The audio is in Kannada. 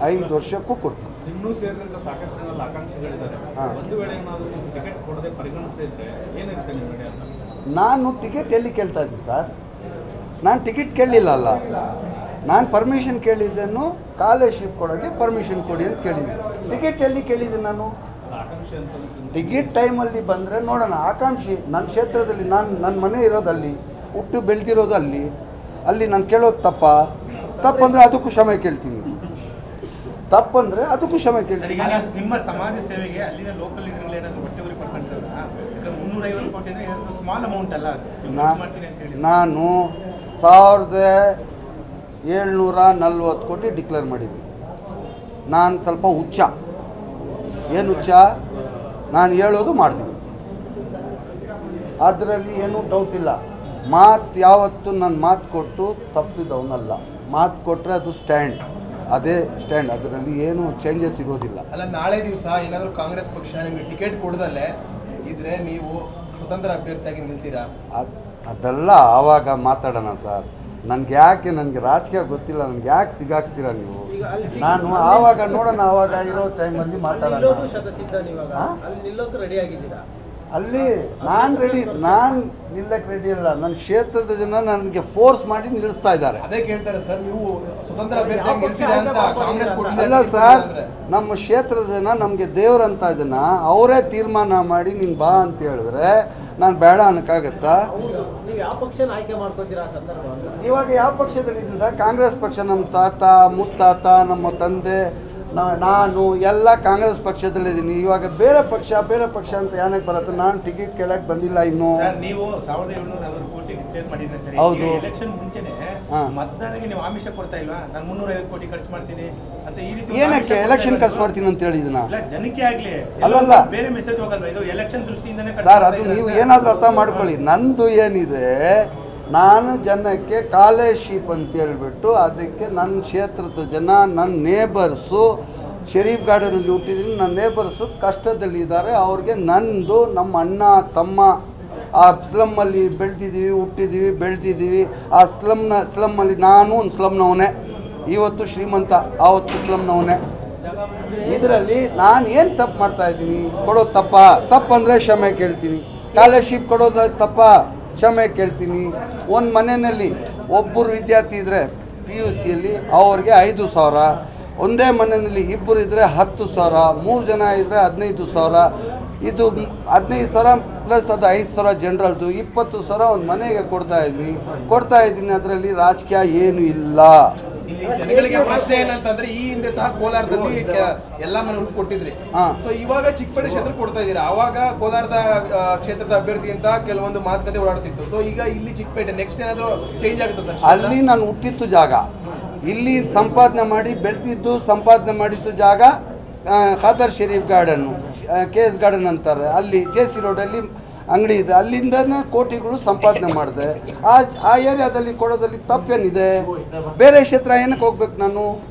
ಐದು ವರ್ಷಕ್ಕೂ ಕೊಡ್ತೀನಿ ಇನ್ನೂ ಸೇರಿದಂತ ಸಾಕಷ್ಟು ಜನ ಅಲ್ಲಿ ಆಕಾಂಕ್ಷಿಗಳಿದ್ದಾರೆ ಹಾ. ಒಂದು ವೇಳೆ ಏನಾದರೂ ಟಿಕೆಟ್ ಕೊಡದೆ ಪರಿಗಣಿಸದೇ ಇದ್ರೆ ಏನಿರುತ್ತೆ ನಿಮ್ಮ ನಡೆ ಅಂತ ನಾನು ಟಿಕೆಟ್ ಎಲ್ಲಿ ಕೇಳ್ತಾ ಇದ್ದೀನಿ ಸರ್ ನಾನು ಟಿಕೆಟ್ ಕೇಳಲಿಲ್ಲ ಅಲ್ಲ ನಾನು ಪರ್ಮಿಷನ್ ಕೇಳಿದ್ದನ್ನು ಕಾಲೇಶಿಪ್ ಕೊಡೋಕ್ಕೆ ಪರ್ಮಿಷನ್ ಕೊಡಿ ಅಂತ ಕೇಳಿದ್ದೀನಿ ಟಿಕೆಟ್ ಎಲ್ಲಿ ಕೇಳಿದ್ದೀನಿ ನಾನು ಅದು ಆಕಾಂಕ್ಷಿ ಅಂತ ಟಿಕೆಟ್ ಟೈಮಲ್ಲಿ ಬಂದರೆ ನೋಡೋಣ ಆಕಾಂಕ್ಷಿ ನನ್ನ ಕ್ಷೇತ್ರದಲ್ಲಿ ನಾನು ನನ್ನ ಮನೆ ಇರೋದು ಅಲ್ಲಿ ಹುಟ್ಟು ಬೆಳೆದಿರೋದು ಅಲ್ಲಿ ಅಲ್ಲಿ ನಾನು ಕೇಳೋದು ತಪ್ಪ ತಪ್ಪಂದರೆ ಅದಕ್ಕೂ ಕ್ಷಮೆ ಕೇಳ್ತೀನಿ ತಪ್ಪಂದರೆ ಅದಕ್ಕೂ ಕ್ಷಮೆ ಕೇಳ್ತೀನಿ ಈಗ ನೀವು ನಿಮ್ಮ ಸಮಾಜ ಸೇವೆಗೆ ಅಲ್ಲಿನ ಲೋಕಲ್ ಲೀಡರ್ಗಳು ಏನಾದ್ರು ಹೊಟ್ಟೆ ಉರಿ ಪಡ್ಕೊಂಡ್ರಲ್ಲ ಯಾಕಂದ್ರೆ ಮುನ್ನೂರೈವತ್ತು ಕೋಟಿ ಅಂದ್ರೆ ಏನಾದ್ರು ಸ್ಮಾಲ್ ಅಮೌಂಟ್ ಅಲ್ಲ ಅದು. ನೀವು ನಾ- use ಮಾಡ್ತೀನಿ ಅಂತ ಹೇಳಿ ನಾನು ಸಾವಿರದ ಏಳ್ನೂರ ನಲ್ವತ್ತು ಕೋಟಿ ಡಿಕ್ಲೇರ್ ಮಾಡಿದ್ದೀನಿ ನಾನು ಸ್ವಲ್ಪ ಹುಚ್ಚ ಏನು ಹುಚ್ಚ ನಾನು ಹೇಳೋದು ಮಾಡ್ತೀನಿ ಅದರಲ್ಲಿ ಏನೂ ಡೌಟ್ ಇಲ್ಲ ಮಾತು ಯಾವತ್ತು ನಾನು ಮಾತು ಕೊಟ್ಟು ತಪ್ಪಿದವನಲ್ಲ ಮಾತು ಕೊಟ್ಟರೆ ಅದು ಸ್ಟ್ಯಾಂಡ್ ಅದೇ ಸ್ಟ್ಯಾಂಡ್ ಅದರಲ್ಲಿ ಏನು ಚೇಂಜಸ್ ಇರೋದಿಲ್ಲ ಅಲ್ಲ ನಾಳೆ ದಿವಸ ಏನಾದರೂ ಕಾಂಗ್ರೆಸ್ ಪಕ್ಷ ನಿಮಗೆ ಟಿಕೆಟ್ ಕೊಡದಲ್ಲೇ ಇದ್ರೆ ನೀವು ಸ್ವತಂತ್ರ ಅಭ್ಯರ್ಥಿಯಾಗಿ ನಿಲ್ತೀರಾ ಅದ್ ಅದೆಲ್ಲ ಆವಾಗ ಮಾತಾಡೋಣ ಸರ್ ನನಗೆ ಯಾಕೆ ನನಗೆ ರಾಜಕೀಯ ಗೊತ್ತಿಲ್ಲ ನನಗೆ ಯಾಕೆ ಸಿಗಾಕ್ಸ್ತೀರಾ ನೀವು ನಾನು ಆವಾಗ ನೋಡೋಣ ಆವಾಗ ಇರೋ ಟೈಮಲ್ಲಿ ಮಾತಾಡೋಣ ನಿಲ್ಲೋದು ಶತಸಿದ್ಧ ನೀವಾಗ ಹಾ? ಅಲ್ಲಿ ನಿಲ್ಲೋಕೆ ರೆಡಿ ಆಗಿದ್ದೀರಾ ಅಲ್ಲಿ ನಾನು ರೆಡಿ ನಾನು ನಿಲ್ಲಕ್ಕೆ ರೆಡಿ ಇಲ್ಲ ನನ್ನ ಕ್ಷೇತ್ರದ ಜನ ನನಗೆ ಫೋರ್ಸ್ ಮಾಡಿ ನಿಲ್ಲಿಸ್ತಾ ಇದ್ದಾರೆ ಅದೇ ಕೇಳ್ತಾರೆ ಸರ್ ನೀವು ಸ್ವತಂತ್ರ ಅಭ್ಯರ್ಥಿಯಾಗಿ ಯಾವ ಪಕ್ಷ ನಿಲ್ತೀರಾ ಅಂತ ಆಯ್ಕೆ ಕಾಂಗ್ರೆಸ್ ಕೊಟ್ಟಿದೆ ಅಲ್ಲ ಸರ್ ನಮ್ಮ ಕ್ಷೇತ್ರದ ಜನ ನಮಗೆ ದೇವ್ರಂತ ಜನ ಅವರೇ ತೀರ್ಮಾನ ಮಾಡಿ ನೀನು ಬಾ ಅಂತ ಹೇಳಿದ್ರೆ ನಾನು ಬೇಡ ಅನ್ನೋಕ್ಕಾಗತ್ತಾ ಹೌದು ನೀವು ಯಾವ ಪಕ್ಷನ ಆಯ್ಕೆ ಮಾಡ್ಕೊತೀರಾ ಆ ಸಂದರ್ಭ ಅಂತ ಇವಾಗ ಯಾವ ಪಕ್ಷದಲ್ಲಿ ಇದ್ದೀನಿ ಸರ್ ಕಾಂಗ್ರೆಸ್ ಪಕ್ಷ ನಮ್ಮ ತಾತ ಮುತ್ತಾತ ನಮ್ಮ ತಂದೆ ನಾ- ನಾನು ಎಲ್ಲ ಕಾಂಗ್ರೆಸ್ ಪಕ್ಷದಲ್ಲಿದ್ದೀನಿ ಇವಾಗ ಬೇರೆ ಪಕ್ಷ ಬೇರೆ ಪಕ್ಷ ಅಂತ ಏನಕ್ಕೆ ಬರುತ್ತೆ ನಾನು ಟಿಕೆಟ್ ಕೇಳಕ್ಕೆ ಬಂದಿಲ್ಲ ಇನ್ನು ಸರ್ ನೀವು ಸಾವಿರದ ಏಳ್ನೂರ ನಲವತ್ತು ಕೋಟಿ ಡಿಕ್ಲೇರ್ ಮಾಡಿದ್ರೆ ಸರಿ ಹೌದು. ಎಲೆಕ್ಷನ್ ಮುಂಚೆನೆ ಹಾ. ಮತದಾರರಿಗೆ ನೀವು ಆಮಿಷ ಕೊಡ್ತಾ ಇಲ್ವಾ ನಾನು ಮುನ್ನೂರೈವತ್ತು ಕೋಟಿ ಖರ್ಚು ಮಾಡ್ತೀನಿ ಅಂತ ಈ ರೀತಿ ಒಂದು ಏನಕ್ಕೆ ಆಮಿಷ ಎಲೆಕ್ಷನ್ ಕೊಡ್ತಾ ಖರ್ಚು ಮಾಡ್ತೀನಿ ಅಂತ ಹೇಳಿದಿನ ಇಲ್ಲ ಜನಕ್ಕೆ ಆಗ್ಲಿ ಅಲ್ಲಲ್ಲ. ಎಲ್ಲೋ ಬೇರೆ ಮೆಸೇಜ್ ಹೋಗಲ್ವಾ ಇದು ಎಲೆಕ್ಷನ್ ದೃಷ್ಟಿಯಿಂದನೇ ಖರ್ಚು ಸರ್ ಮಾಡ್ತಾ ಅದು ಇದ್ದಾರೆ ನೀವು ಅಂತ. ಏನಾದರೂ ಅರ್ಥ ಮಾಡ್ಕೊಳ್ಳಿ ನಂದು ಏನಿದೆ ನಾನು ಜನಕ್ಕೆ ಕಾಲೇಶಿಪ್ ಅಂತ ಹೇಳ್ಬಿಟ್ಟು ಅದಕ್ಕೆ ನನ್ನ ಕ್ಷೇತ್ರದ ಜನ ನನ್ನ ನೇಬರ್ಸು ಶರೀಫ್ ಗಾರ್ಡನಲ್ಲಿ ಹುಟ್ಟಿದ್ದೀನಿ ನನ್ನ ನೇಬರ್ಸು ಕಷ್ಟದಲ್ಲಿದ್ದಾರೆ ಅವ್ರಿಗೆ ನಂದು ನಮ್ಮ ಅಣ್ಣ ತಮ್ಮ ಆ ಸ್ಲಮ್ಮಲ್ಲಿ ಬೆಳೆದಿದ್ದೀವಿ ಹುಟ್ಟಿದ್ದೀವಿ ಬೆಳೆದಿದ್ದೀವಿ ಆ ಸ್ಲಮ್ನ ಸ್ಲಮ್ಮಲ್ಲಿ ನಾನು ಒಂದು ಸ್ಲಮ್ನವನೇ ಇವತ್ತು ಶ್ರೀಮಂತ ಆವತ್ತು ಸ್ಲಮ್ನವನೇ ಇದರಲ್ಲಿ ನಾನು ಏನು ತಪ್ಪು ಮಾಡ್ತಾ ಇದ್ದೀನಿ ಕೊಡೋದು ತಪ್ಪ ತಪ್ಪಂದರೆ ಕ್ಷಮೆ ಕೇಳ್ತೀನಿ ಸ್ಕಾಲರ್ಶಿಪ್ ಕೊಡೋದು ತಪ್ಪ ಕ್ಷಮೆ ಕೇಳ್ತೀನಿ ಒಂದು ಮನೆಯಲ್ಲಿ ಒಬ್ಬರು ವಿದ್ಯಾರ್ಥಿ ಇದ್ದರೆ ಪಿ ಯು ಸಿಯಲ್ಲಿ ಅವ್ರಿಗೆ ಐದು ಸಾವಿರ ಒಂದೇ ಮನೆಯಲ್ಲಿ ಇಬ್ಬರು ಇದ್ದರೆ ಹತ್ತು ಸಾವಿರ ಮೂರು ಜನ ಇದ್ದರೆ ಹದಿನೈದು ಸಾವಿರ ಇದು ಮ್- ಹದಿನೈದು ಸಾವಿರ ಪ್ಲಸ್ ಅದು ಐದು ಸಾವಿರ ಜನರಲ್ದು ಇಪ್ಪತ್ತು ಸಾವಿರ ಒಂದು ಮನೆಗೆ ಕೊಡ್ತಾ ಇದ್ದೀನಿ ಕೊಡ್ತಾ ಇದ್ದೀನಿ ಅದರಲ್ಲಿ ರಾಜಕೀಯ ಏನೂ ಇಲ್ಲ ಇಲ್ಲಿ ಜನಗಳಿಗೆ ಪ್ರಶ್ನೆ ಏನಂತಂದ್ರೆ ಈ ಹಿಂದೆ ಸಹ ಕೋಲಾರದಲ್ಲಿ ಕೆ- ಎಲ್ಲಾ ಮನೆಗಳು ಕೊಟ್ಟಿದ್ರಿ ಹಾ. ಸೊ ಇವಾಗ ಚಿಕ್ಕಪೇಟೆ ಕ್ಷೇತ್ರ ಕೊಡ್ತಾ ಇದೀರಾ ಅವಾಗ ಕೋಲಾರದ ಆ, ಕ್ಷೇತ್ರದ ಅಭ್ಯರ್ಥಿ ಅಂತ ಕೆಲವೊಂದು ಮಾತುಕತೆ ಓಡಾಡ್ತಿತ್ತು ಸೊ ಈಗ ಇಲ್ಲಿ ಚಿಕ್ಕಪೇಟೆ ನೆಕ್ಸ್ಟ್ ಏನಾದ್ರು ಚೇಂಜ್ ಆಗುತ್ತೆ ಸರ್ ಅಲ್ಲಿ ನಾನು ಹುಟ್ಟಿದ್ದು ಜಾಗ ಇಲ್ಲಿ ಸಂಪಾದನೆ ಮಾಡಿ ಬೆಳೆದಿದ್ದು ಸಂಪಾದನೆ ಮಾಡಿದ್ದು ಜಾಗ ಆ, ಖಾದರ್ ಶರೀಫ್ ಗಾರ್ಡನ್ನು ಕೆ ಎಸ್ ಗಾರ್ಡನ್ ಅಂತಾರೆ ಅಲ್ಲಿ ಜೆ ಸಿ ರೋಡಲ್ಲಿ ಅಂಗಡಿ ಇದೆ ಅಲ್ಲಿಂದನೇ ಕೋಟಿಗಳು ಸಂಪಾದನೆ ಮಾಡಿದೆ ಆ ಆ ಏರಿಯಾದಲ್ಲಿ ಕೊಡೋದಲ್ಲಿ ತಪ್ಪೇನಿದೆ ಬೇರೆ ಕ್ಷೇತ್ರ ಏನಕ್ಕೆ ಹೋಗ್ಬೇಕು ನಾನು